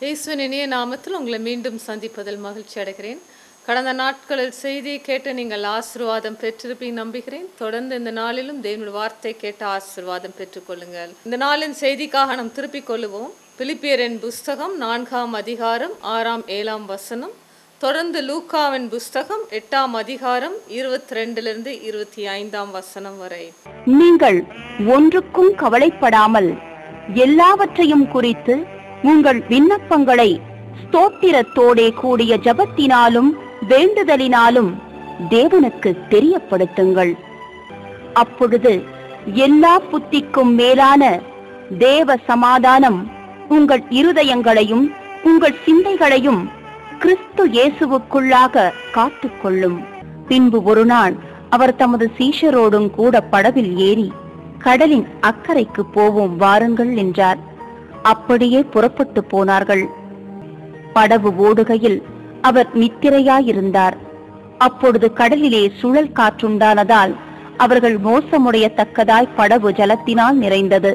இயேசுவின் இனிய நாமத்தில் உங்களை மீண்டும் சந்திப்பதில் மகிழ்ச்சி அடைகிறேன் கடந்த நாட்களில் செய்தியை கேட்டு நீங்கள் ஆசீர்வாதம் பெற்றிருப்பீங்க நம்புகிறேன் தொடர்ந்து இந்த நாளிலும் தேவனுடைய வார்த்தை கேட்டு ஆசீர்வாதம் பெற்றுக்கொள்ளுங்கள் இந்த நாளின் செய்திக்காக நாம் திருப்பிக் கொள்ளுவோம் பிலிப்பியரின் புஸ்தகம் நான்காம் அதிகாரம் ஆறாம் ஏழாம் வசனம் தொடர்ந்து லூக்காவின் புஸ்தகம் எட்டாம் அதிகாரம் இருபத்தி ரெண்டிலிருந்து இருபத்தி ஐந்தாம் வசனம் வரை நீங்கள் ஒன்றுக்கும் கவலைப்படாமல் எல்லாவற்றையும் குறித்து உங்கள் விண்ணப்பங்களை ஸ்தோத்திரத்தோடே கூடிய ஜபத்தினாலும் வேண்டுதலினாலும் தேவனுக்கு தெரியப்படுத்துங்கள் அப்பொழுது எல்லா புத்திக்கும் மேலான தேவ சமாதானம் உங்கள் இருதயங்களையும் உங்கள் சிந்தைகளையும் கிறிஸ்து இயேசுவுக்குள்ளாக காத்துக்கொள்ளும் பின்பு ஒரு நாள் அவர் தமது சீஷரோடும் கூட படவில் ஏறி கடலின் அக்கறைக்கு போவோம் வாருங்கள் என்றார் அப்படியே புறப்பட்டு போனார்கள் படவு ஓடுகையில் அவர் நித்திரையாயிருந்தார் அப்பொழுது கடலிலே சுழல் காற்றுண்டானதால் அவர்கள் மோசமுடையத்தக்கதாய் படவு ஜலத்தினால் நிறைந்தது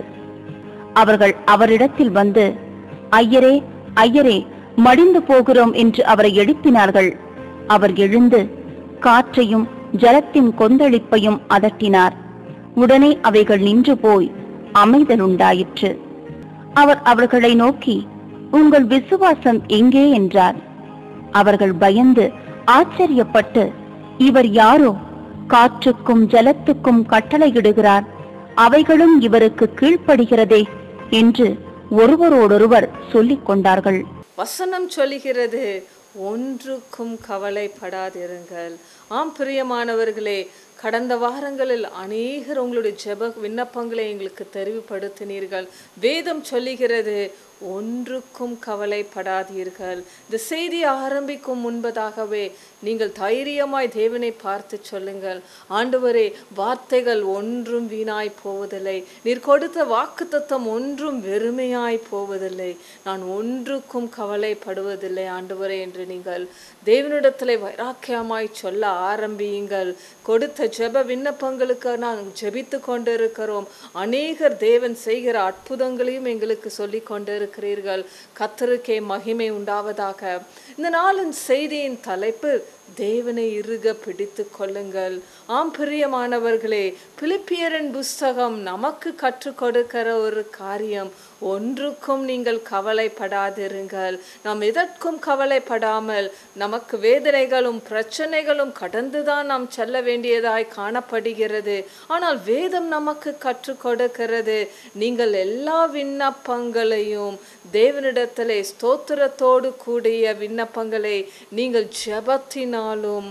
அவர்கள் அவரிடத்தில் வந்து ஐயரே ஐயரே மடிந்து போகிறோம் என்று அவரை எழுப்பினார்கள் அவர் எழுந்து காற்றையும் ஜலத்தின் கொந்தளிப்பையும் அதட்டினார் உடனே அவைகள் நின்று போய் அமைதலுண்டாயிற்று அவர் அவர்களை நோக்கி உங்கள் விசுவாசம் எங்கே என்றார் அவர்கள் பயந்து ஆச்சரியப்பட்டு இவர் யாரோ காற்றுக்கும் ஜலத்துக்கும் கட்டளையிடுகிறார் அவைகளும் இவருக்கு கீழ்ப்படுகிறதே என்று ஒருவரோடொருவர் சொல்லிக் கொண்டார்கள் வசனம் சொல்லுகிறது ஒன்றுக்கும் கவலைப்படாதிருங்கள் ஆம் பிரியமானவர்களே கடந்த வாரங்களில் அநேகர் உங்களுடைய ஜெப விண்ணப்பங்களை எங்களுக்கு தெரிவுபடுத்தினீர்கள் வேதம் சொல்லுகிறது ஒன்றுக்கும் கவலைப்படாதீர்கள் இந்த செய்தி ஆரம்பிக்கும் முன்பதாகவே நீங்கள் தைரியமாய் தேவனை பார்த்து சொல்லுங்கள் ஆண்டவரே வார்த்தைகள் ஒன்றும் வீணாய் போவதில்லை நீர் கொடுத்த வாக்குத்தத்தம் ஒன்றும் வெறுமையாய் போவதில்லை நான் ஒன்றுக்கும் கவலைப்படுவதில்லை ஆண்டவரே என்று நீங்கள் தேவனிடத்தில் வைராக்கியமாய் சொல்ல ஆரம்பியுங்கள் கொடுத்த ஜெப விண்ணப்பங்களுக்கு நாங்கள் ஜெபித்து கொண்டிருக்கிறோம் அநேகர் தேவன் செய்கிற அற்புதங்களையும் எங்களுக்கு சொல்லி கொண்டிருக்கிறீர்கள் கத்தருக்கே மகிமை உண்டாவதாக இந்த நாளின் செய்தியின் தலைப்பு தேவனை இறுக பிடித்து கொள்ளுங்கள் ஆம் பிரியமானவர்களே பிலிப்பியரின் புஸ்தகம் நமக்கு கற்றுக் கொடுக்கிற ஒரு காரியம் ஒன்றுக்கும் நீங்கள் கவலைப்படாதிருங்கள் நாம் எதற்கும் கவலைப்படாமல் நமக்கு வேதனைகளும் பிரச்சனைகளும் கடந்துதான் நாம் செல்ல வேண்டியதாய் காணப்படுகிறது ஆனால் வேதம் நமக்கு கற்றுக் கொடுக்கிறது நீங்கள் எல்லா விண்ணப்பங்களையும் தேவனிடத்திலே ஸ்தோத்திரத்தோடு கூடிய விண்ணப்பங்களை நீங்கள் ஜெபத்தினாலும்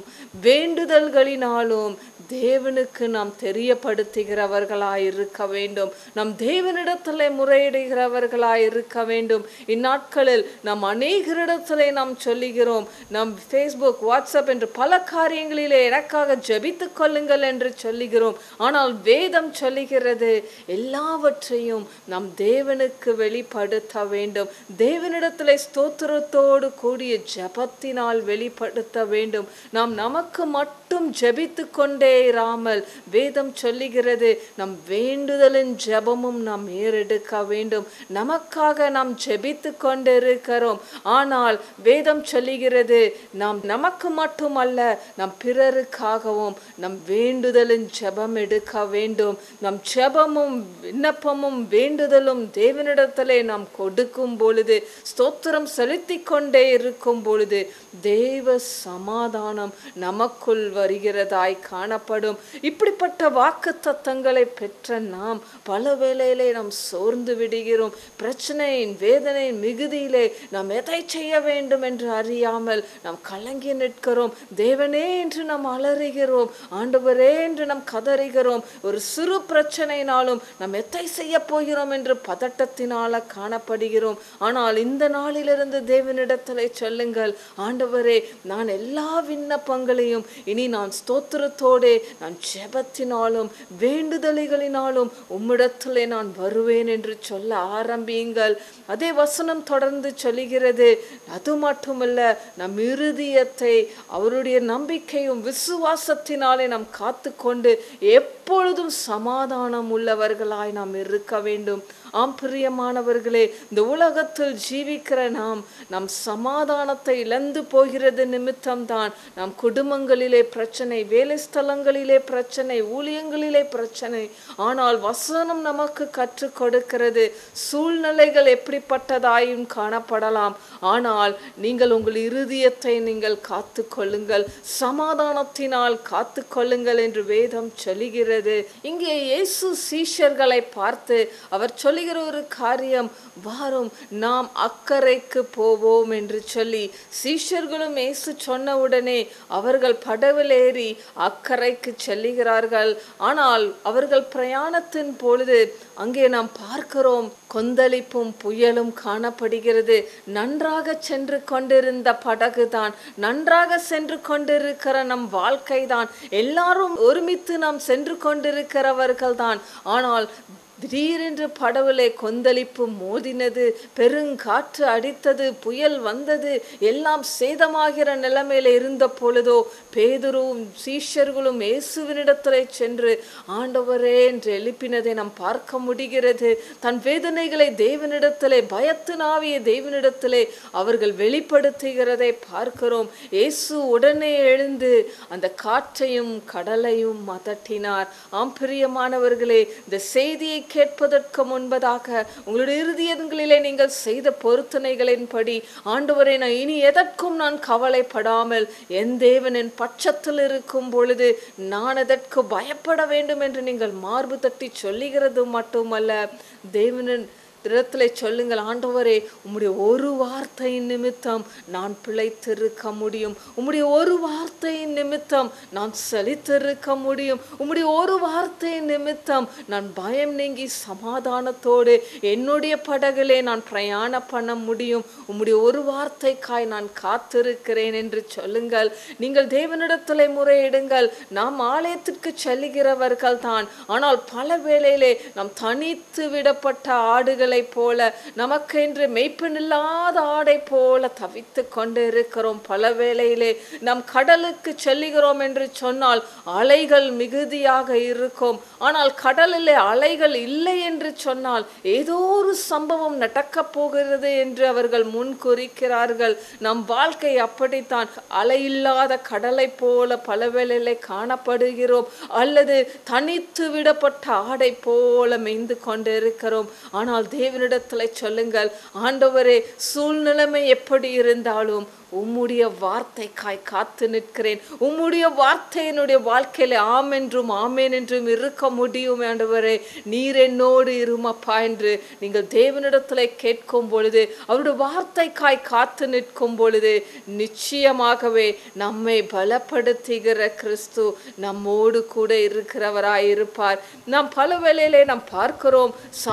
வேண்டுதல்களினாலும் தேவனுக்கு நாம் தெரியப்படுத்துகிறவர்களாய் இருக்க வேண்டும் நம் தேவனிடத்திலே முறையிடுகிறவர்களாய் இருக்க வேண்டும் இந்நாட்களில் நாம் அநேகரிடத்திலே நாம் சொல்லுகிறோம் நம் ஃபேஸ்புக் வாட்ஸ்அப் என்று பல காரியங்களிலே எனக்காக ஜெபித்துக் கொள்ளுங்கள் என்று சொல்லுகிறோம் ஆனால் வேதம் சொல்லுகிறது எல்லாவற்றையும் நம் தேவனுக்கு வெளிப்படுத்த வேண்டும் தேவனிடத்திலே ஸ்தோத்திரத்தோடு கூடிய ஜெபத்தினால் வெளிப்படுத்த வேண்டும் நாம் நமக்கு மட்டும் ஜெபித்து கொண்டே இராமல் வேதம் சொல்லுகிறது நம் வேண்டுதலின் ஜெபமும் நாம் ஏறெடுக்க வேண்டும் நமக்காக நாம் ஜெபித்து கொண்டிருக்கிறோம் ஆனால் வேதம் சொல்லுகிறது நாம் நமக்கு மட்டுமல்ல நம் பிறருக்காகவும் நம் வேண்டுதலின் ஜெபம் எடுக்க வேண்டும் நம் ஜெபமும் விண்ணப்பமும் வேண்டுதலும் தேவனிடத்திலே நாம் கொடுக்கும் பொழுது ஸ்தோத்திரம் செலுத்தி கொண்டே இருக்கும் பொழுது தேவ சமாதானம் நமக்குள் வருகிறதாய் காணப்படும் இப்படிப்பட்ட வாக்கு தத்தங்களை பெற்ற நாம் பல வேளையிலே நாம் சோர்ந்து விடுகிறோம் பிரச்சனையின் வேதனையின் மிகுதியிலே நாம் எதை செய்ய வேண்டும் என்று அறியாமல் நாம் கலங்கி நிற்கிறோம் தேவனே என்று நாம் அலறுகிறோம் ஆண்டவரே என்று நாம் கதறுகிறோம் ஒரு சிறு பிரச்சனையினாலும் நாம் எதை செய்ய போகிறோம் என்று பதட்டத்தினால காணப்படுகிறோம் ஆனால் இந்த நாளிலிருந்து தேவனிடத்திலே சொல்லுங்கள் ஆண்டவரே நான் எல்லா விண்ணப்பங்களையும் இனி நான் ஸ்தோத்திரத்தோடே நான் ஜெபத்தினாலும் வேண்டுதலிகளினாலும் உம்மிடத்திலே நான் வருவேன் என்று சொல்ல ஆரம்பியுங்கள் அதே வசனம் தொடர்ந்து சொல்லுகிறது அது மட்டுமல்ல நம் இருதயத்தை அவருடைய நம்பிக்கையும் விசுவாசத்தினாலே நாம் காத்து கொண்டு எப்ப எப்பொழுதும் சமாதானம் உள்ளவர்களாய் நாம் இருக்க வேண்டும் ஆம் பிரியமானவர்களே இந்த உலகத்தில் ஜீவிக்கிற நாம் நம் சமாதானத்தை இழந்து போகிறது நிமித்தம்தான் நம் குடும்பங்களிலே பிரச்சனை வேலை ஸ்தலங்களிலே பிரச்சனை ஊழியங்களிலே பிரச்சனை ஆனால் வசனம் நமக்கு கற்றுக் கொடுக்கிறது சூழ்நிலைகள் எப்படிப்பட்டதாயும் காணப்படலாம் ஆனால் நீங்கள் உங்கள் இருதயத்தை நீங்கள் காத்து கொள்ளுங்கள் சமாதானத்தினால் காத்து கொள்ளுங்கள் என்று வேதம் சொல்லுகிறது இங்கே இயேசு சீஷர்களை பார்த்து அவர் சொல்லுகிற ஒரு காரியம் வாரும் நாம் அக்கறைக்கு போவோம் என்று சொல்லி சீஷர்களும் இயேசு சொன்ன உடனே அவர்கள் படவில் ஏறி அக்கறைக்கு செல்லுகிறார்கள் ஆனால் அவர்கள் பிரயாணத்தின் பொழுது அங்கே நாம் பார்க்கிறோம் கொந்தளிப்பும் புயலும் காணப்படுகிறது நன்றாக சென்று கொண்டிருந்த படகுதான் நன்றாக சென்று கொண்டிருக்கிற நம் வாழ்க்கை தான் எல்லாரும் ஒருமித்து நாம் சென்று கொண்டிருக்கிறவர்கள் தான் ஆனால் திடீரென்று படவுலே கொந்தளிப்பு மோதினது பெருங்காற்று அடித்தது புயல் வந்தது எல்லாம் சேதமாகிற நிலைமையில இருந்த பொழுதோ பேதுருவும் சீஷர்களும் இயேசுவினிடத்திலே சென்று ஆண்டவரே என்று எழுப்பினதை நாம் பார்க்க முடிகிறது தன் வேதனைகளை தேவனிடத்திலே பயத்தினாவிய தேவனிடத்திலே அவர்கள் வெளிப்படுத்துகிறதை பார்க்கிறோம் இயேசு உடனே எழுந்து அந்த காற்றையும் கடலையும் மதட்டினார் ஆம் பிரியமானவர்களே இந்த செய்தியை கேட்பதற்கு முன்பதாக உங்களுடைய இறுதியங்களிலே நீங்கள் செய்த பொருத்தனைகளின்படி ஆண்டவரை நான் இனி எதற்கும் நான் கவலைப்படாமல் என் தேவனின் பட்சத்தில் இருக்கும் பொழுது நான் எதற்கு பயப்பட வேண்டும் என்று நீங்கள் மார்பு தட்டி சொல்லுகிறது மட்டுமல்ல தேவனின் இடத்துல சொல்லுங்கள் ஆண்டவரே உம்முடைய ஒரு வார்த்தையின் நிமித்தம் நான் பிழைத்திருக்க முடியும் உம்முடைய ஒரு வார்த்தையின் நிமித்தம் நான் செழித்திருக்க முடியும் உம்முடைய ஒரு வார்த்தையின் நிமித்தம் நான் பயம் நீங்கி சமாதானத்தோடு என்னுடைய படகுலே நான் பிரயாணம் பண்ண முடியும் உம்முடைய ஒரு வார்த்தைக்காய் நான் காத்திருக்கிறேன் என்று சொல்லுங்கள் நீங்கள் தேவனிடத்திலே முறையிடுங்கள் நாம் ஆலயத்திற்கு செல்லுகிறவர்கள் தான் ஆனால் பல வேளையிலே நாம் தனித்து விடப்பட்ட ஆடுகளை போல நமக்கென்று மெய்ப்பனில்லாத ஆடை போல தவித்து கொண்டு இருக்கிறோம் பல வேளையிலே நாம் கடலுக்கு செல்லுகிறோம் என்று சொன்னால் அலைகள் மிகுதியாக இருக்கும் ஆனால் கடலிலே அலைகள் இல்லை என்று சொன்னால் ஏதோ ஒரு சம்பவம் நடக்கப் போகிறது என்று அவர்கள் முன் குறிக்கிறார்கள் நம் வாழ்க்கை அப்படித்தான் அலையில்லாத கடலை போல பல வேளையிலே காணப்படுகிறோம் அல்லது தனித்து விடப்பட்ட ஆடை போல மெய்ந்து கொண்டிருக்கிறோம் ஆனால் தேவனிடத்தில் சொல்லுங்கள் ஆண்டவரே சூழ்நிலைமை எப்படி இருந்தாலும் உம்முடைய வார்த்தைக்காய் காத்து நிற்கிறேன் உம்முடைய வார்த்தை என்னுடைய வாழ்க்கையில ஆம் என்றும் ஆமேன் என்றும் இருக்க முடியும் ஆண்டவரே நீர் என்னோடு இருமப்பா என்று நீங்கள் தேவனிடத்துல கேட்கும் பொழுது அவருடைய வார்த்தைக்காய் காத்து நிற்கும் பொழுது நிச்சயமாகவே நம்மை பலப்படுத்துகிற கிறிஸ்து நம்மோடு கூட இருக்கிறவராய் இருப்பார் நாம் பல வேளையிலே நாம் பார்க்கிறோம்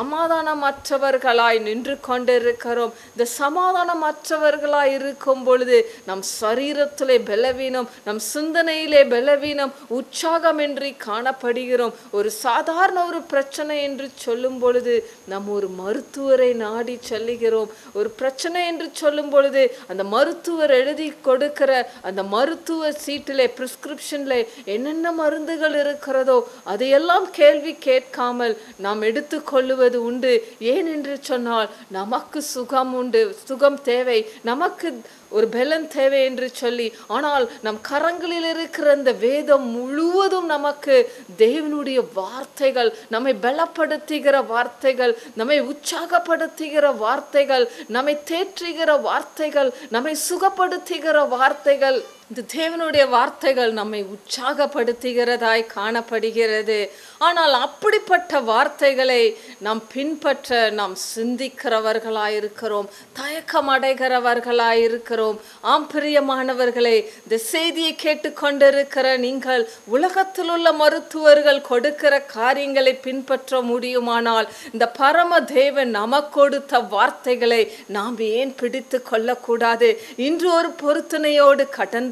சமாதானமற்றவர்களாய் நின்று கொண்டிருக்கிறோம் இந்த சமாதானமற்றவர்களாய் இருக்கும் பொழுது நம் சரீரத்திலே பலவீனம் நம் சிந்தனையிலே பலவீனம் உற்சாகமின்றி காணப்படுகிறோம் ஒரு சாதாரண ஒரு பிரச்சனை என்று சொல்லும் பொழுது நாம் ஒரு மருத்துவரை நாடி செல்லுகிறோம் ஒரு பிரச்சனை என்று சொல்லும் பொழுது அந்த மருத்துவர் எழுதி கொடுக்கிற அந்த மருத்துவ சீட்டிலே பிரிஸ்கிரிப்ஷன்ல என்னென்ன மருந்துகள் இருக்கிறதோ அதையெல்லாம் கேள்வி கேட்காமல் நாம் எடுத்துக்கொள்ளுவது உண்டு ஏன் என்று சொன்னால் நமக்கு சுகம் உண்டு சுகம் தேவை நமக்கு ஒரு பலன் தேவை என்று சொல்லி ஆனால் நம் கரங்களில் இருக்கிற அந்த வேதம் முழுவதும் நமக்கு தேவனுடைய வார்த்தைகள் நம்மை பலப்படுத்துகிற வார்த்தைகள் நம்மை உற்சாகப்படுத்துகிற வார்த்தைகள் நம்மை தேற்றுகிற வார்த்தைகள் நம்மை சுகப்படுத்துகிற வார்த்தைகள் இந்த தேவனுடைய வார்த்தைகள் நம்மை உற்சாகப்படுத்துகிறதாய் காணப்படுகிறது ஆனால் அப்படிப்பட்ட வார்த்தைகளை நாம் பின்பற்ற நாம் சிந்திக்கிறவர்களாய் இருக்கிறோம் தயக்கம் அடைகிறவர்களாய் இருக்கிறோம் ஆம் பிரியமானவர்களே இந்த செய்தியை கேட்டுக்கொண்டிருக்கிற நீங்கள் உலகத்தில் உள்ள மருத்துவர்கள் கொடுக்கிற காரியங்களை பின்பற்ற முடியுமானால் இந்த பரம தேவன் நமக்கு கொடுத்த வார்த்தைகளை நாம் ஏன் பிடித்து கொள்ளக்கூடாது இன்று ஒரு பொருத்தனையோடு கடந்து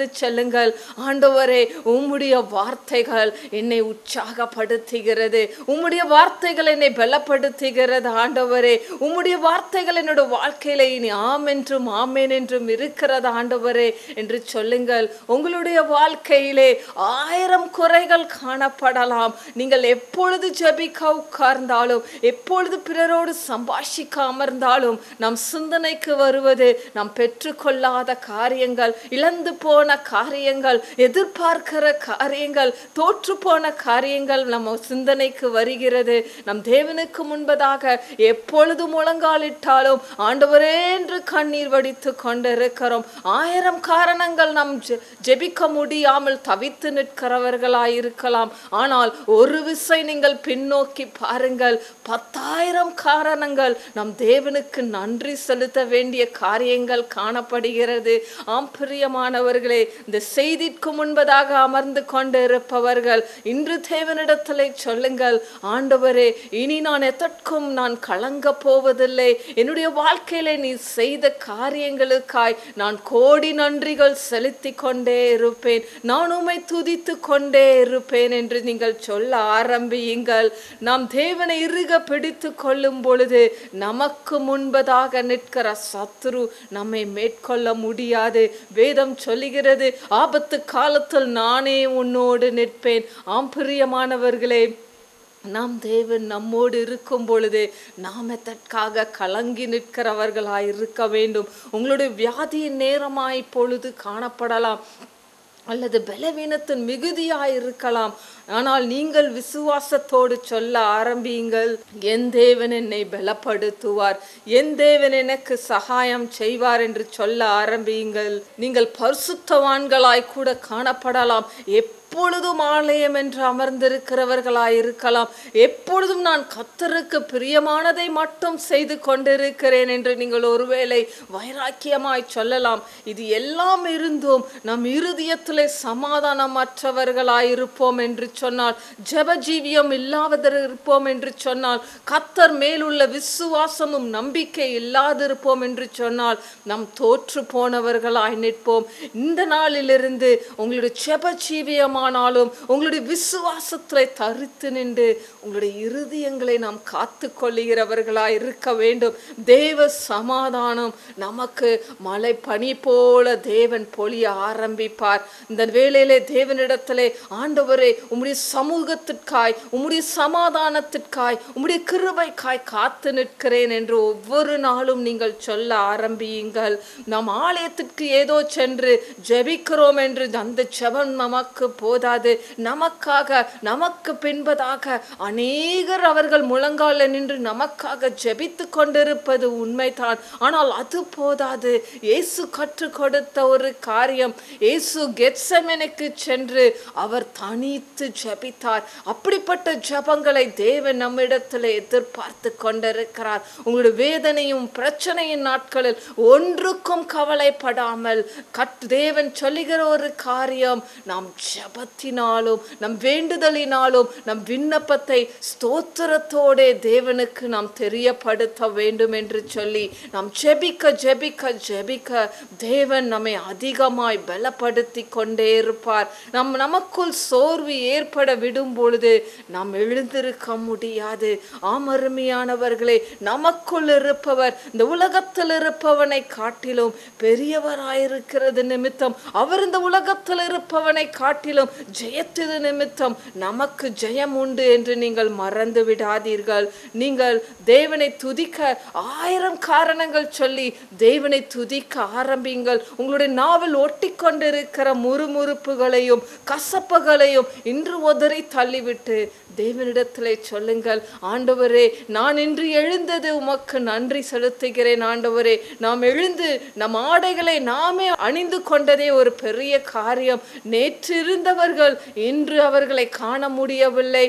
கடந்து செல்லுங்கள் ஆண்டவரே உம்முடைய வார்த்தைகள் என்னை உற்சாகப்படுத்துகிறது உம்முடைய வார்த்தைகள் என்னை பலப்படுத்துகிறது ஆண்டவரே உம்முடைய வார்த்தைகள் என்னோட வாழ்க்கையில இனி ஆம் என்றும் ஆமேன் என்றும் இருக்கிறது ஆண்டவரே என்று சொல்லுங்கள் உங்களுடைய வாழ்க்கையிலே ஆயிரம் குறைகள் காணப்படலாம் நீங்கள் எப்பொழுது ஜெபிக்க உட்கார்ந்தாலும் எப்பொழுது பிறரோடு சம்பாஷிக்க அமர்ந்தாலும் நம் சிந்தனைக்கு வருவது நாம் பெற்றுக்கொள்ளாத காரியங்கள் இழந்து போன காரியங்கள் எதிர்பார்க்கிற காரியங்கள் தோற்று போன காரியங்கள் நம்ம சிந்தனைக்கு வருகிறது நம் தேவனுக்கு முன்பதாக எப்பொழுது முழங்காலிட்டாலும் ஆண்டவரே என்று கண்ணீர் வடித்து கொண்டிருக்கிறோம் ஆயிரம் காரணங்கள் நாம் ஜெ- ஜெபிக்க முடியாமல் தவித்து நிற்கிறவர்களாயிருக்கலாம் ஆனால் ஒரு விசை நீங்கள் பின்னோக்கி பாருங்கள் பத்தாயிரம் காரணங்கள் நம் தேவனுக்கு நன்றி செலுத்த வேண்டிய காரியங்கள் காணப்படுகிறது ஆம் பிரியமானவர்களே இந்த செய்திக்கு முன்பதாக அமர்ந்து கொண்டு இருப்பவர்கள் இன்று தேவனிடத்திலே சொல்லுங்கள் ஆண்டவரே இனி நான் எதற்கும் நான் கலங்க போவதில்லை என்னுடைய வாழ்க்கையிலே நீ செய்த காரியங்களுக்காய் நான் கோடி நன்றிகள் செலுத்தி கொண்டே இருப்பேன் நான் உம்மை துதித்து கொண்டே இருப்பேன் என்று நீங்கள் சொல்ல ஆரம்பியுங்கள் நாம் தேவனை இறுக பிடித்து கொள்ளும் பொழுது நமக்கு முன்பதாக நிற்கிற சத்துரு நம்மை மேற்கொள்ள முடியாது வேதம் சொல்லுகிறது ஆபத்து காலத்தில் நானே உன்னோடு நிற்பேன் ஆம் பிரியமானவர்களே நாம் தேவன் நம்மோடு இருக்கும் பொழுது நாம் எதற்காக கலங்கி நிற்கிறவர்களாய் இருக்க வேண்டும் உங்களுடைய வியாதியின் நேரமாய் இப்பொழுது காணப்படலாம் அல்லது பலவீனத்தின் மிகுதியாய் இருக்கலாம் ஆனால் நீங்கள் விசுவாசத்தோடு சொல்ல ஆரம்பியுங்கள் என் தேவன் என்னை பலப்படுத்துவார் என் தேவன் எனக்கு சகாயம் செய்வார் என்று சொல்ல ஆரம்பியுங்கள் நீங்கள் பரிசுத்தவான்களாய் கூட காணப்படலாம் எப்பொழுதும் ஆலயம் என்று அமர்ந்திருக்கிறவர்களாய் இருக்கலாம் எப்பொழுதும் நான் கத்தருக்கு பிரியமானதை மட்டும் செய்து கொண்டிருக்கிறேன் என்று நீங்கள் ஒருவேளை வைராக்கியமாய் சொல்லலாம் இது எல்லாம் இருந்தும் நம் இருதயத்திலே சமாதானமற்றவர்களாய் இருப்போம் என்று சொன்னால் ஜெபஜீவியம் இல்லாதவர் இருப்போம் என்று சொன்னால் கத்தர் மேலுள்ள விசுவாசமும் நம்பிக்கை இல்லாதிருப்போம் என்று சொன்னால் நாம் தோற்று போனவர்களாய் நிற்போம் இந்த நாளிலிருந்து உங்களுடைய ஜெபஜீவியமானாலும் உங்களுடைய விசுவாசத்தை தரித்து நின்று உங்களுடைய இருதயங்களை நாம் காத்து கொள்ளுகிறவர்களாய் இருக்க வேண்டும் தேவ சமாதானம் நமக்கு மழை பனி போல தேவன் பொழிய ஆரம்பிப்பார் இந்த வேளையிலே தேவனிடத்திலே ஆண்டவரே உம்முடைய சமூகத்திற்காய் உம்முடைய சமாதானத்திற்காய் உம்முடைய கிருபைக்காய் காத்து நிற்கிறேன் என்று ஒவ்வொரு நாளும் நீங்கள் சொல்ல ஆரம்பியுங்கள் நாம் ஆலயத்திற்கு ஏதோ சென்று ஜெபிக்கிறோம் என்று அந்த ஜெபம் நமக்கு போதாது நமக்காக நமக்கு பின்பதாக அநேகர் அவர்கள் முழங்கால நின்று நமக்காக ஜெபித்து கொண்டிருப்பது உண்மைதான் ஆனால் அது போதாது இயேசு கற்றுக் கொடுத்த ஒரு காரியம் இயேசு கெத்செமனுக்கு சென்று அவர் தனித்து ஜெபித்தார் அப்படிப்பட்ட ஜெபங்களை தேவன் நம்மிடத்தில் எதிர்பார்த்து கொண்டிருக்கிறார் உங்களுடைய வேதனையும் பிரச்சனையின் நாட்களில் ஒன்றுக்கும் கவலைப்படாமல் கட் தேவன் சொல்லுகிற ஒரு காரியம் நாம் ஜெபத்தினாலும் நம் வேண்டுதலினாலும் நம் விண்ணப்பத்தை ஸ்தோத்திரத்தோடே தேவனுக்கு நாம் தெரியப்படுத்த வேண்டும் என்று சொல்லி நாம் ஜெபிக்க ஜெபிக்க ஜெபிக்க தேவன் நம்மை அதிகமாய் பலப்படுத்தி கொண்டே இருப்பார் நம் நமக்குள் சோர்வு ஏற்பட விடும் பொழுது நாம் எழுந்திருக்க முடியாது ஆமருமையானவர்களே நமக்குள் இருப்பவர் இந்த உலகத்தில் இருப்பவனை காட்டிலும் பெரியவராயிருக்கிறது நிமித்தம் அவர் இந்த உலகத்தில் இருப்பவனை காட்டிலும் ஜெயத்தது நிமித்தம் நமக்கு ஜெயம் உண்டு என்று நீங்கள் மறந்து விடாதீர்கள் நீங்கள் தேவனை துதிக்க ஆயிரம் காரணங்கள் சொல்லி தேவனை துதிக்க ஆரம்பிங்கள் உங்களுடைய நாவல் ஒட்டி கொண்டிருக்கிற முறுமுறுப்புகளையும் கசப்புகளையும் இன்று உதறி தள்ளிவிட்டு தேவனிடத்திலே சொல்லுங்கள் ஆண்டவரே நான் இன்று எழுந்தது உமக்கு நன்றி செலுத்துகிறேன் ஆண்டவரே நாம் எழுந்து நம் ஆடைகளை நாமே அணிந்து கொண்டதே ஒரு பெரிய காரியம் நேற்று இருந்தவர்கள் இன்று அவர்களை காண முடியவில்லை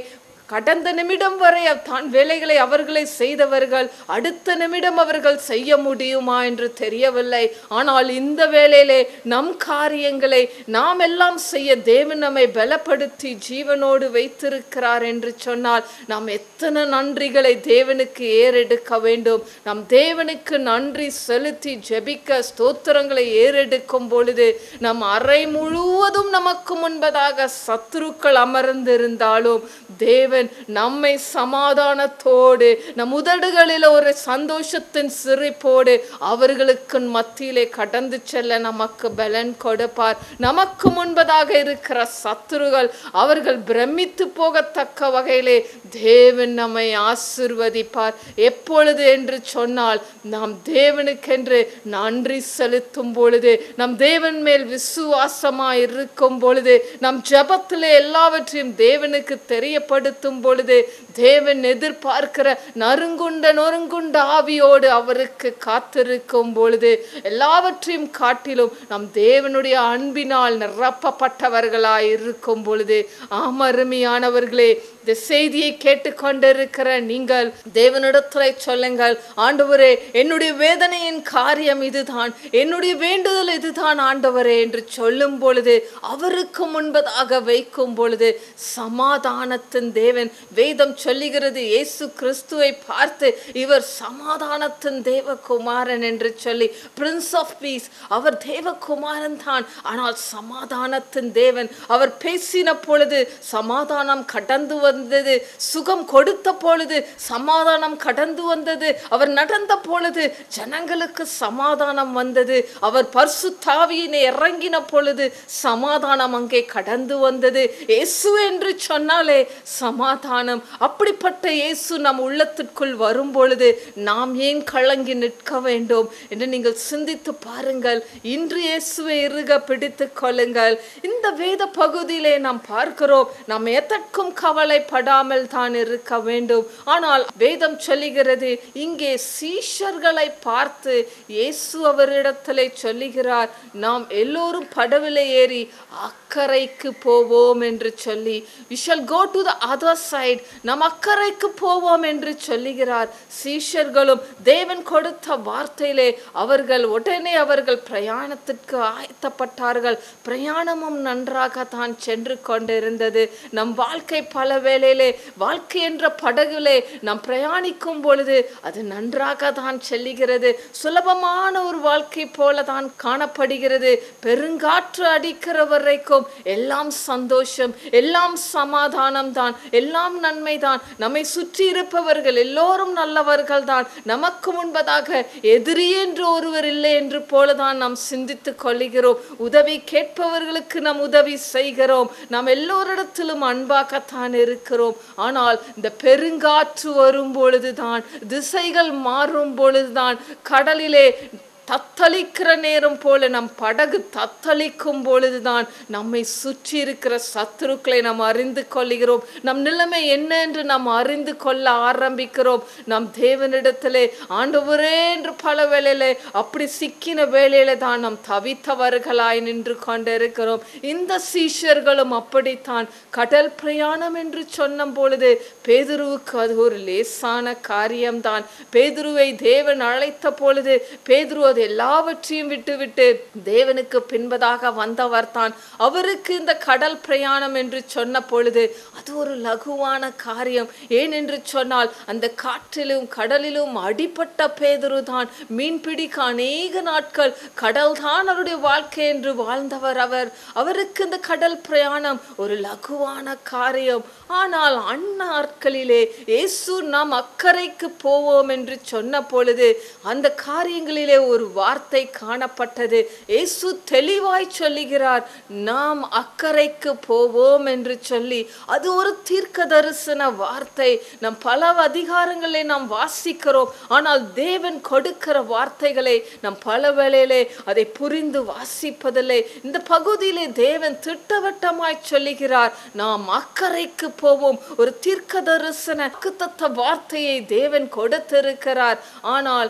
கடந்த நிமிடம் வரை தான் வேலைகளை அவர்களை செய்தவர்கள் அடுத்த நிமிடம் அவர்கள் செய்ய முடியுமா என்று தெரியவில்லை ஆனால் இந்த வேளையிலே நம் காரியங்களை நாம் எல்லாம் செய்ய தேவன் நம்மை பலப்படுத்தி ஜீவனோடு வைத்திருக்கிறார் என்று சொன்னால் நாம் எத்தனை நன்றிகளை தேவனுக்கு ஏறெடுக்க வேண்டும் நம் தேவனுக்கு நன்றி செலுத்தி ஜெபிக்க ஸ்தோத்திரங்களை ஏறெடுக்கும் பொழுது நம் அறை முழுவதும் நமக்கு முன்பதாக சத்துருக்கள் அமர்ந்திருந்தாலும் தேவன் நம்மை சமாதானத்தோடு நம் உதடுகளில் ஒரு சந்தோஷத்தின் சிரிப்போடு அவர்களுக்கு மத்தியிலே கடந்து செல்ல நமக்கு பலன் கொடுப்பார் நமக்கு முன்பதாக இருக்கிற சத்துருகள் அவர்கள் பிரமித்து போகத்தக்க வகையிலே தேவன் நம்மை ஆசிர்வதிப்பார் எப்பொழுது என்று சொன்னால் நாம் தேவனுக்கென்று நன்றி செலுத்தும் பொழுது நம் தேவன் மேல் விசுவாசமாய் இருக்கும் பொழுது நம் ஜெபத்திலே எல்லாவற்றையும் தேவனுக்கு தெரியப்படுத்தும் பொழுது தேவன் எதிர்பார்க்கிற நறுங்குண்ட நொறுங்குண்ட ஆவியோடு அவருக்கு காத்திருக்கும் பொழுது எல்லாவற்றையும் காட்டிலும் நம் தேவனுடைய அன்பினால் நிரப்பப்பட்டவர்களாய் இருக்கும் பொழுது ஆமருமையானவர்களே இந்த செய்தியை கேட்டுக்கொண்டிருக்கிற நீங்கள் தேவனிடத்துல சொல்லுங்கள் ஆண்டவரே என்னுடைய வேதனையின் காரியம் இதுதான் என்னுடைய வேண்டுதல் இதுதான் ஆண்டவரே என்று சொல்லும் பொழுது அவருக்கு முன்பதாக வைக்கும் பொழுது சமாதானத்தின் தேவன் வேதம் சொல்லுகிறது இயேசு கிறிஸ்துவை பார்த்து இவர் சமாதானத்தின் தேவகுமாரன் என்று சொல்லி பிரின்ஸ் ஆஃப் பீஸ் அவர் தேவகுமாரன் தான் ஆனால் சமாதானத்தின் தேவன் அவர் பேசின பொழுது சமாதானம் கடந்து வந்தது சுகம் கொடுத்த பொழுது சமாதானம் கடந்து வந்தது அவர் நடந்த பொழுது ஜனங்களுக்கு சமாதானம் வந்தது அவர் பர்சு தாவியினை இறங்கின பொழுது சமாதானம் அங்கே கடந்து வந்தது இயேசு என்று சொன்னாலே சமாதானம் அப்படிப்பட்ட இயேசு நம் உள்ளத்திற்குள் வரும் பொழுது நாம் ஏன் கலங்கி நிற்க வேண்டும் என்று நீங்கள் சிந்தித்து பாருங்கள் இன்று இயேசுவை இறுக பிடித்து கொள்ளுங்கள் இந்த வேத பகுதியிலே நாம் பார்க்கிறோம் நாம் எதற்கும் கவலைப்படாமல் தான் இருக்க வேண்டும் ஆனால் வேதம் சொல்லுகிறது இங்கே சீஷர்களை பார்த்து இயேசு அவரிடத்திலே சொல்லுகிறார் நாம் எல்லோரும் படவிலே ஏறி அக்கறைக்கு போவோம் என்று சொல்லி we shall go to the other side நம் அக்கறைக்கு போவோம் என்று சொல்லுகிறார் சீஷர்களும் தேவன் கொடுத்த வார்த்தையிலே அவர்கள் உடனே அவர்கள் பிரயாணத்திற்கு ஆயத்தப்பட்டார்கள் பிரயாணமும் நன்றாக தான் சென்று கொண்டிருந்தது நம் வாழ்க்கை பல வேளையிலே வாழ்க்கை என்ற படகுலே நாம் பிரயாணிக்கும் பொழுது அது நன்றாக தான் செல்லுகிறது சுலபமான ஒரு வாழ்க்கை போல தான் காணப்படுகிறது பெருங்காற்று அடிக்கிற வரைக்கும் எல்லாம் சந்தோஷம் எல்லாம் சமாதானம் தான் எல்லாம் நன்மை தான் நம்மை சுற்றி இருப்பவர்கள் எல்லோரும் நல்லவர்கள் தான் நமக்கு முன்பதாக எதிரி என்று ஒருவர் இல்லை என்று போலதான் நாம் சிந்தித்துக் கொள்ளுகிறோம் உதவி கேட்பவர்களுக்கு நாம் உதவி செய்கிறோம் நாம் எல்லோரிடத்திலும் அன்பாகத்தான் இருக்கிறோம் ஆனால் இந்த பெருங்காற்று வரும் பொழுதுதான் திசைகள் மாறும் பொழுதுதான் கடலிலே தத்தளிக்கிற நேரம் போல நம் படகு தத்தளிக்கும் பொழுதுதான் நம்மை சுற்றி இருக்கிற சத்துருக்களை நாம் அறிந்து கொள்கிறோம் நம் நிலைமை என்ன என்று நாம் அறிந்து கொள்ள ஆரம்பிக்கிறோம் நம் தேவனிடத்திலே ஆண்டவரே என்று பல வேளையிலே அப்படி சிக்கின வேளையில தான் நாம் தவித்தவர்களாய் நின்று கொண்டிருக்கிறோம் இந்த சீஷர்களும் அப்படித்தான் கடல் பிரயாணம் என்று சொன்ன பொழுது பேதுருவுக்கு அது ஒரு லேசான காரியம்தான் பேதுருவை தேவன் அழைத்த பொழுது பேதுரு அது எல்லாவற்றையும் விட்டுவிட்டு தேவனுக்கு பின்பதாக வந்தவர் தான் அவருக்கு இந்த கடல் பிரயாணம் என்று சொன்ன பொழுது அது ஒரு லகுவான காரியம் ஏன் என்று சொன்னால் அந்த காற்றிலும் கடலிலும் அடிப்பட்ட பேதுரு தான் மீன்பிடிக்க அநேக நாட்கள் கடல் தான் அவருடைய வாழ்க்கை என்று வாழ்ந்தவர் அவர் அவருக்கு இந்த கடல் பிரயாணம் ஒரு லகுவான காரியம் ஆனால் அந்நாட்களிலே இயேசு நாம் அக்கறைக்கு போவோம் என்று சொன்ன பொழுது அந்த காரியங்களிலே ஒரு வார்த்தை காணப்பட்டது இயேசு தெளிவாய் சொல்லுகிறார் நாம் அக்கறைக்கு போவோம் என்று சொல்லி அது ஒரு தீர்க்க தரிசன வார்த்தை நம் பல அதிகாரங்களை நாம் வாசிக்கிறோம் ஆனால் தேவன் கொடுக்கிற வார்த்தைகளை நம் பல வேளையிலே அதை புரிந்து வாசிப்பதில்லை இந்த பகுதியிலே தேவன் திட்டவட்டமாய் சொல்லுகிறார் நாம் அக்கறைக்கு போவோம் ஒரு தீர்க்க தரிசன வார்த்தையை தேவன் கொடுத்திருக்கிறார் ஆனால்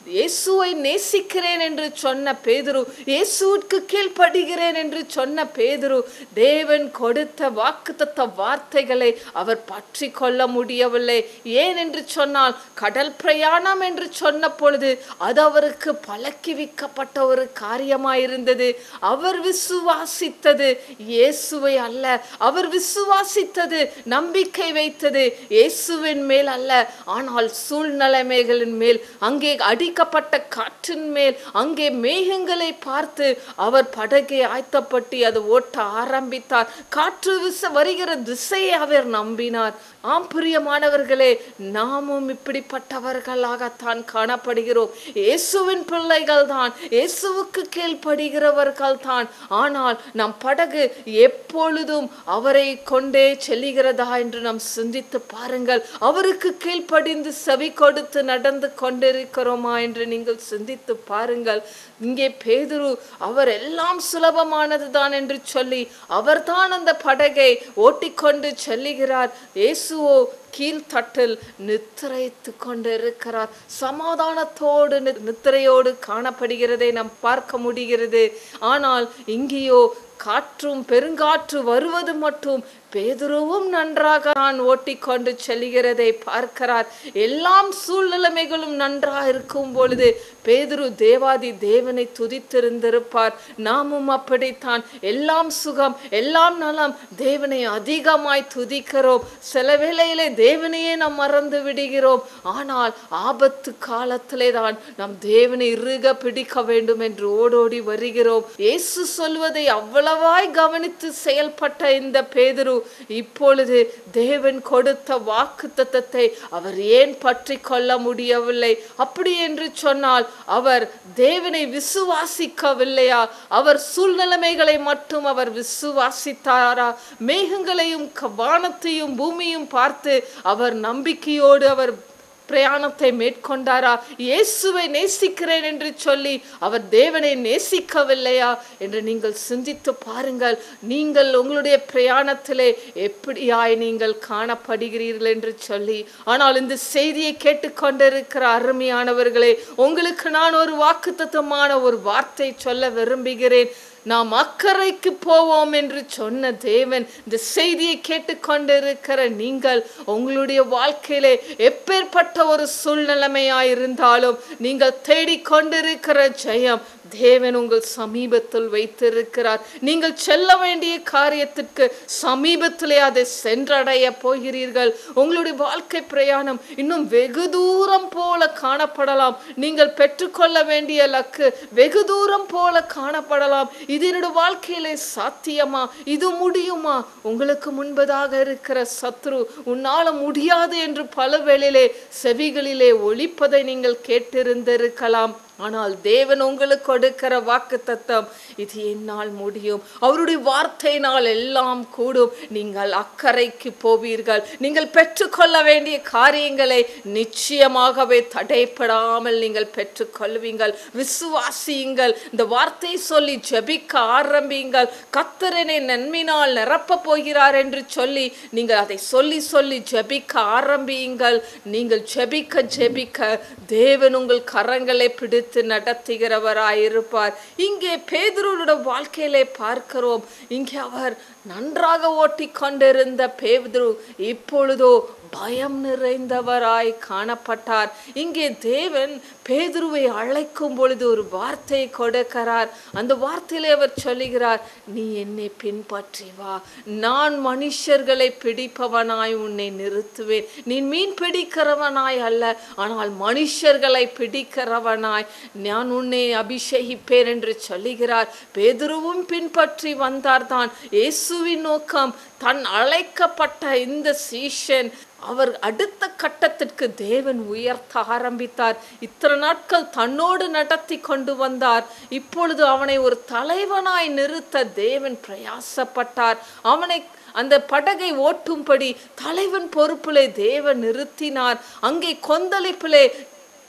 இயேசுவை நேசிக்கிறேன் என்று சொன்ன பேதுரு இயேசுவுக்கு கீழ்ப்படுகிறேன் என்று சொன்ன பேதுரு தேவன் கொடுத்த வாக்குத்தத்த வார்த்தைகளை அவர் பற்றி கொள்ள முடியவில்லை ஏன் என்று சொன்னால் கடல் பிரயாணம் என்று சொன்ன பொழுது அது அவருக்கு பழக்கி வைக்கப்பட்ட ஒரு காரியமாயிருந்தது அவர் விசுவாசித்தது இயேசுவை அல்ல அவர் விசுவாசித்தது நம்பிக்கை வைத்தது இயேசுவின் மேல் அல்ல ஆனால் சூழ்நிலைமைகளின் மேல் அங்கே அடிக்கப்பட்ட காற்றின் மேல் அங்கே மேகங்களை பார்த்து அவர் படகை ஆய்த்தப்பட்டு அது ஓட்ட ஆரம்பித்தார் காற்று விச வருகிற திசையை அவர் நம்பினார் ஆம் பிரியமானவர்களே நாமும் இப்படிப்பட்டவர்களாகத்தான் காணப்படுகிறோம் இயேசுவின் பிள்ளைகள் தான் இயேசுவுக்கு கீழ்ப்படுகிறவர்கள் தான் ஆனால் நம் படகு எப்பொழுதும் அவரை கொண்டே செல்லுகிறதா என்று நாம் சிந்தித்து பாருங்கள் அவருக்கு கீழ்ப்படிந்து செவி கொடுத்து நடந்து கொண்டிருக்கிறோமா என்று நீங்கள் சிந்தித்து பாருங்கள் இங்கே பேதுரு அவர் எல்லாம் சுலபமானது தான் என்று சொல்லி அவர்தான் அந்த படகை ஓட்டிக்கொண்டு செல்லுகிறார் இயேசுவோ கீழ்த்தட்டில் நித்திரைத்து கொண்டிருக்கிறார் சமாதானத்தோடு நி- நித்திரையோடு காணப்படுகிறதை நாம் பார்க்க முடிகிறது ஆனால் இங்கேயோ காற்றும் பெருங்காற்று வருவது மட்டும் பேதுருவும் நன்றாக தான் ஓட்டிக்கொண்டு செல்கிறதை பார்க்கிறார் எல்லாம் சூழ்நிலைமைகளும் நன்றாக இருக்கும் பொழுது பேதுரு தேவாதி தேவனை துதித்திருந்திருப்பார் நாமும் அப்படித்தான் எல்லாம் சுகம் எல்லாம் நலம் தேவனை அதிகமாய் துதிக்கிறோம் சில வேளையிலே தேவனையே நாம் மறந்து விடுகிறோம் ஆனால் ஆபத்து காலத்திலே தான் நாம் தேவனை இறுக பிடிக்க வேண்டும் என்று ஓடோடி வருகிறோம் இயேசு சொல்வதை அவ்வளவாய் கவனித்து செயல்பட்ட இந்த பேதுரு இப்பொழுது தேவன் கொடுத்த வாக்கு தத்தத்தை அவர் ஏன் பற்றி கொள்ள முடியவில்லை அப்படி என்று சொன்னால் அவர் தேவனை விசுவாசிக்கவில்லையா அவர் சூழ்நிலைமைகளை மட்டும் அவர் விசுவாசித்தாரா மேகங்களையும் க- வானத்தையும் பூமியும் பார்த்து அவர் நம்பிக்கையோடு அவர் பிரயாணத்தை மேற்கொண்டாரா இயேசுவை நேசிக்கிறேன் என்று சொல்லி அவர் தேவனை நேசிக்கவில்லையா என்று நீங்கள் சிந்தித்து பாருங்கள் நீங்கள் உங்களுடைய பிரயாணத்திலே எப்படியாய் நீங்கள் காணப்படுகிறீர்கள் என்று சொல்லி ஆனால் இந்த செய்தியை கேட்டுக்கொண்டிருக்கிற அருமையானவர்களே உங்களுக்கு நான் ஒரு வாக்குத்தத்தமான ஒரு வார்த்தை சொல்ல விரும்புகிறேன் நாம் அக்கறைக்கு போவோம் என்று சொன்ன தேவன் இந்த செய்தியை கேட்டுக்கொண்டிருக்கிற நீங்கள் உங்களுடைய வாழ்க்கையிலே எப்பேற்பட்ட ஒரு சூழ்நிலைமையாயிருந்தாலும் நீங்கள் தேடிக்கொண்டிருக்கிற ஜெயம் தேவன் உங்கள் சமீபத்தில் வைத்திருக்கிறார் நீங்கள் செல்ல வேண்டிய காரியத்திற்கு சமீபத்திலே அதை சென்றடைய போகிறீர்கள் உங்களுடைய வாழ்க்கை பிரயாணம் இன்னும் வெகு தூரம் போல காணப்படலாம் நீங்கள் பெற்றுக்கொள்ள வேண்டிய லக்கு வெகு தூரம் போல காணப்படலாம் இது என்னோட வாழ்க்கையிலே சாத்தியமா இது முடியுமா உங்களுக்கு முன்பதாக இருக்கிற சத்ரு உன்னால முடியாது என்று பல வேளையிலே செவிகளிலே ஒலிப்பதை நீங்கள் கேட்டிருந்திருக்கலாம் ஆனால் தேவன் உங்களுக்கு கொடுக்கிற வாக்கு தத்தம் இது என்னால் முடியும் அவருடைய வார்த்தையினால் எல்லாம் கூடும் நீங்கள் அக்கறைக்கு போவீர்கள் நீங்கள் பெற்றுக்கொள்ள வேண்டிய காரியங்களை நிச்சயமாகவே தடைப்படாமல் நீங்கள் பெற்றுக்கொள்வீங்கள் விசுவாசியுங்கள் இந்த வார்த்தை சொல்லி ஜெபிக்க ஆரம்பியுங்கள் கத்தரனை நன்மையினால் நிரப்ப போகிறார் என்று சொல்லி நீங்கள் அதை சொல்லி சொல்லி ஜெபிக்க ஆரம்பியுங்கள் நீங்கள் ஜெபிக்க ஜெபிக்க தேவன் உங்கள் கரங்களை பிடித்து நடத்துகிறவராயிருப்பார் இங்கே பேதுருவோட வாழ்க்கையிலே பார்க்கிறோம் இங்கே அவர் நன்றாக ஓட்டிக்கொண்டிருந்த பேதுரு இப்பொழுதோ பயம் நிறைந்தவராய் காணப்பட்டார் இங்கே தேவன் பேதுருவை அழைக்கும் பொழுது ஒரு வார்த்தை கொடுக்கிறார் அந்த வார்த்தையிலே அவர் சொல்லுகிறார் நீ என்னை பின்பற்றி வா நான் மனுஷர்களை பிடிப்பவனாய் உன்னை நிறுத்துவேன் நீ மீன் பிடிக்கிறவனாய் அல்ல ஆனால் மனுஷர்களை பிடிக்கிறவனாய் நான் உன்னை அபிஷேகிப்பேன் என்று சொல்லுகிறார் பேதுருவும் பின்பற்றி வந்தார்தான் இயேசுவின் நோக்கம் தன் அழைக்கப்பட்ட இந்த சீஷன் அவர் அடுத்த கட்டத்திற்கு தேவன் உயர்த்த ஆரம்பித்தார் இத்தனை நாட்கள் தன்னோடு நடத்தி கொண்டு வந்தார் இப்பொழுது அவனை ஒரு தலைவனாய் நிறுத்த தேவன் பிரயாசப்பட்டார் அவனை அந்த படகை ஓட்டும்படி தலைவன் பொறுப்பிலே தேவன் நிறுத்தினார் அங்கே கொந்தளிப்பிலே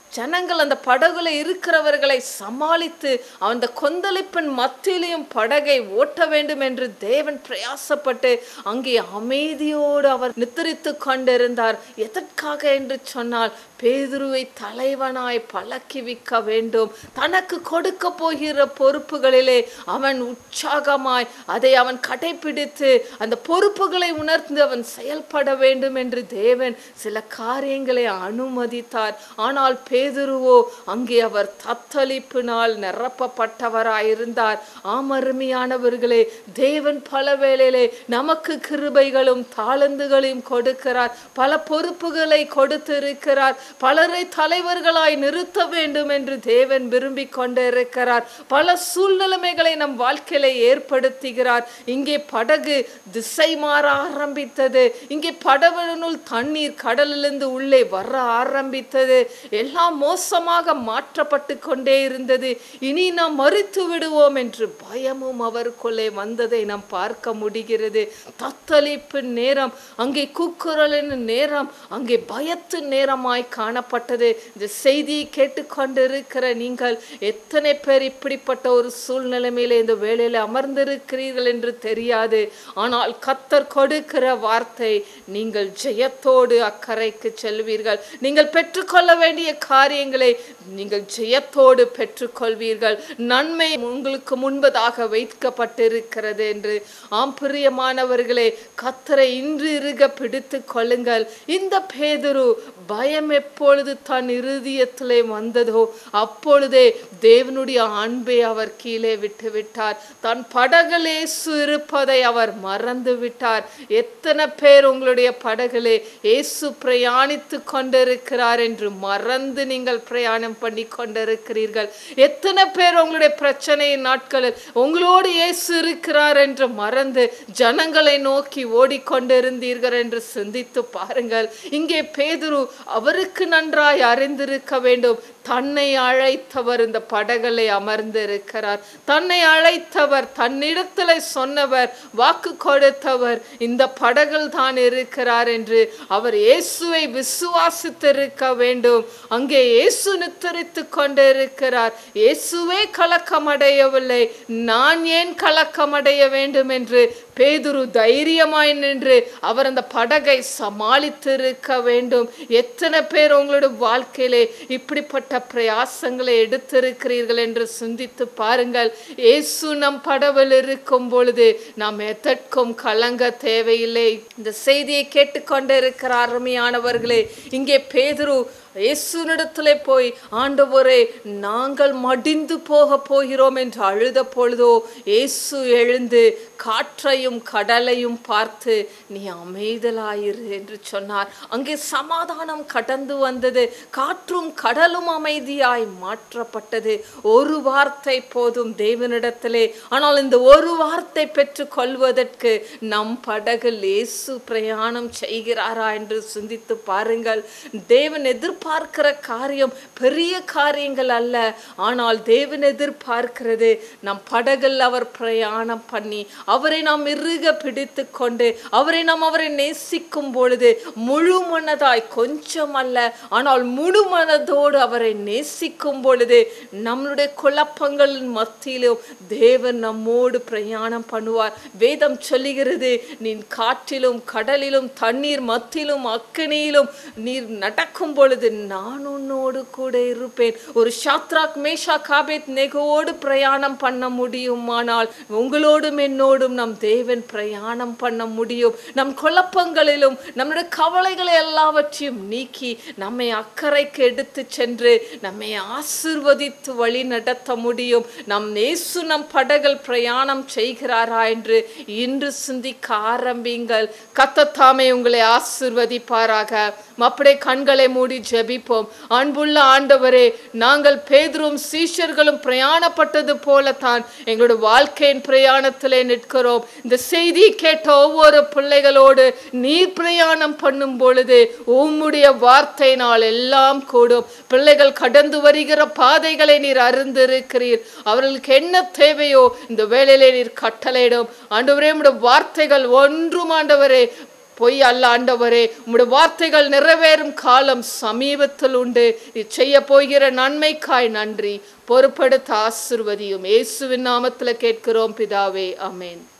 ஜனங்கள் அந்த படகுல இருக்கிறவர்களை சமாளித்து அந்த கொந்தளிப்பின் மத்தியிலையும் படகை ஓட்ட வேண்டும் என்று தேவன் பிரயாசப்பட்டு அங்கே அமைதியோடு அவர் நித்திரித்து கொண்டிருந்தார் எதற்காக என்று சொன்னால் பேதுருவை தலைவனாய் பழக்கிவிக்க வேண்டும் தனக்கு கொடுக்க போகிற பொறுப்புகளிலே அவன் உற்சாகமாய் அதை அவன் கடைபிடித்து அந்த பொறுப்புகளை உணர்ந்து அவன் செயல்பட வேண்டும் என்று தேவன் சில காரியங்களை அனுமதித்தார் ஆனால் பேதுருவோ அங்கே அவர் தத்தளிப்பினால் நிரப்பப்பட்டவராயிருந்தார் ஆமருமையானவர்களே தேவன் பல வேளையிலே நமக்கு கிருபைகளும் தாளந்துகளையும் கொடுக்கிறார் பல பொறுப்புகளை கொடுத்திருக்கிறார் பலரை தலைவர்களாய் நிறுத்த வேண்டும் என்று தேவன் விரும்பிக் கொண்டிருக்கிறார் பல சூழ்நிலைமைகளை நம் வாழ்க்கையில ஏற்படுத்துகிறார் இங்கே படகு திசை மாற ஆரம்பித்தது இங்கே படவனுள் தண்ணீர் கடலிலிருந்து உள்ளே வர ஆரம்பித்தது எல்லாம் மோசமாக மாற்றப்பட்டு கொண்டே இருந்தது இனி நாம் மறித்து விடுவோம் என்று பயமும் அவருக்குள்ளே வந்ததை நாம் பார்க்க முடிகிறது தத்தளிப்பு நேரம் அங்கே கூக்குரலின் நேரம் அங்கே பயத்து நேரமாய் காணப்பட்டது இந்த செய்தியை கேட்டுக்கொண்டிருக்கிற நீங்கள் எத்தனை பேர் இப்படிப்பட்ட ஒரு சூழ்நிலைமையில இந்த வேளையில அமர்ந்திருக்கிறீர்கள் என்று தெரியாது ஆனால் கத்தர் கொடுக்கிற வார்த்தை நீங்கள் ஜெயத்தோடு அக்கறைக்கு செல்வீர்கள் நீங்கள் பெற்றுக்கொள்ள வேண்டிய காரியங்களை நீங்கள் ஜெயத்தோடு பெற்றுக்கொள்வீர்கள் நன்மை உங்களுக்கு முன்பதாக வைக்கப்பட்டிருக்கிறது என்று ஆம் பிரியமானவர்களே கத்தரை இன்று இருக பிடித்து கொள்ளுங்கள் இந்த பேதுரு பயம் எப்பொழுது தன் இருதயத்திலே வந்ததோ அப்பொழுதே தேவனுடைய அன்பை அவர் கீழே விட்டு விட்டார் தன் படகிலே இருப்பதை அவர் மறந்து விட்டார் எத்தனை பேர் உங்களுடைய படகிலே இயேசு பிரயாணித்து கொண்டிருக்கிறார் என்று மறந்து நீங்கள் பிரயாணம் பண்ணி கொண்டிருக்கிறீர்கள் எத்தனை பேர் உங்களுடைய பிரச்சனையின் நாட்களில் உங்களோடு இயேசு இருக்கிறார் என்று மறந்து ஜனங்களை நோக்கி ஓடிக்கொண்டிருந்தீர்கள் என்று சிந்தித்து பாருங்கள் இங்கே பேதுரு அவருக்கு நன்றாய் அறிந்திருக்க வேண்டும் தன்னை அழைத்தவர் இந்த படகளை அமர்ந்திருக்கிறார் தன்னை அழைத்தவர் தன்னிடத்தில் சொன்னவர் வாக்கு கொடுத்தவர் இந்த படகில் தான் இருக்கிறார் என்று அவர் இயேசுவை விசுவாசித்திருக்க வேண்டும் அங்கே இயேசு நித்தரித்து கொண்டிருக்கிறார் இயேசுவே கலக்கமடையவில்லை நான் ஏன் கலக்கமடைய வேண்டும் என்று பேதுரு தைரியமாய் நின்று அவர் அந்த படகை சமாளித்திருக்க வேண்டும் எத்தனை பேர் உங்களுடைய வாழ்க்கையிலே இப்படிப்பட்ட பிரயாசங்களை எடுத்திருக்கிறீர்கள் என்று சிந்தித்து பாருங்கள் இயேசு நம் படவில் இருக்கும் பொழுது நாம் எதற்கும் கலங்க தேவையில்லை இந்த செய்தியை கேட்டுக்கொண்டிருக்கிற அருமையானவர்களே இங்கே பேதுரு இயேசுனிடத்திலே போய் ஆண்டவரே நாங்கள் மடிந்து போக போகிறோம் என்று அழுத பொழுதோ இயேசு எழுந்து காற்றையும் கடலையும் பார்த்து நீ அமைதலாயிரு என்று சொன்னார் அங்கே சமாதானம் கடந்து வந்தது காற்றும் கடலும் அமைதியாய் மாற்றப்பட்டது ஒரு வார்த்தை போதும் தேவனிடத்திலே ஆனால் இந்த ஒரு வார்த்தை பெற்று கொள்வதற்கு நம் படகில் இயேசு பிரயாணம் செய்கிறாரா என்று சிந்தித்து பாருங்கள் தேவன் எதிர்பார்க்கிற காரியம் பெரிய காரியங்கள் அல்ல ஆனால் தேவன் எதிர்பார்க்கிறது நம் படகில் அவர் பிரயாணம் பண்ணி அவரை நாம் இறுக பிடித்து கொண்டு அவரை நாம் அவரை நேசிக்கும் பொழுது முழு மனதாய் கொஞ்சம் அல்ல ஆனால் முழு மனதோடு அவரை நேசிக்கும் பொழுது நம்மளுடைய குழப்பங்களின் மத்தியிலும் தேவன் நம்மோடு பிரயாணம் பண்ணுவார் வேதம் சொல்லுகிறது நீ காற்றிலும் கடலிலும் தண்ணீர் மத்தியிலும் அக்கனியிலும் நீர் நடக்கும் பொழுது நான் உன்னோடு கூட இருப்பேன் ஒரு ஷாத்ராக் மேஷா காபேத் நெகோடு பிரயாணம் பண்ண முடியுமானால் உங்களோடும் என்னோடும் நம் தேவன் பிரயாணம் பண்ண முடியும் நம் குழப்பங்களிலும் நம்முடைய கவலைகளை எல்லாவற்றையும் நீக்கி நம்மை அக்கறைக்கு எடுத்து சென்று நம்மை ஆசிர்வதித்து வழி நடத்த முடியும் நம் நேசு நம் படகள் பிரயாணம் செய்கிறாரா என்று இன்று சிந்திக்க ஆரம்பிங்கள் கத்தத்தாமே உங்களை ஆசிர்வதிப்பாராக அப்படியே கண்களை மூடி ஜெபிப்போம் அன்புள்ள ஆண்டவரே நாங்கள் பேதரும் சீஷர்களும் பிரயாணப்பட்டது போலத்தான் எங்களோட வாழ்க்கையின் பிரயாணத்திலே நிற்கிறோம் இந்த செய்தி கேட்ட ஒவ்வொரு பிள்ளைகளோடு நீர் பிரயாணம் பண்ணும் பொழுது உம்முடைய வார்த்தையினால் எல்லாம் கூடும் பிள்ளைகள் கடந்து வருகிற பாதைகளை நீர் அறிந்திருக்கிறீர் அவர்களுக்கு என்ன தேவையோ இந்த வேலையிலே நீர் கட்டளையிடும் ஆண்டவரே உம்முடைய வார்த்தைகள் ஒன்றும் ஆண்டவரே பொய் அல்ல ஆண்டவரே உம்முடைய வார்த்தைகள் நிறைவேறும் காலம் சமீபத்தில் உண்டு நீ செய்ய போகிற நன்மைக்காய் நன்றி பொறுப்படுத்த ஆசிர்வதியும் இயேசுவின் நாமத்தில் கேட்கிறோம் பிதாவே ஆமென்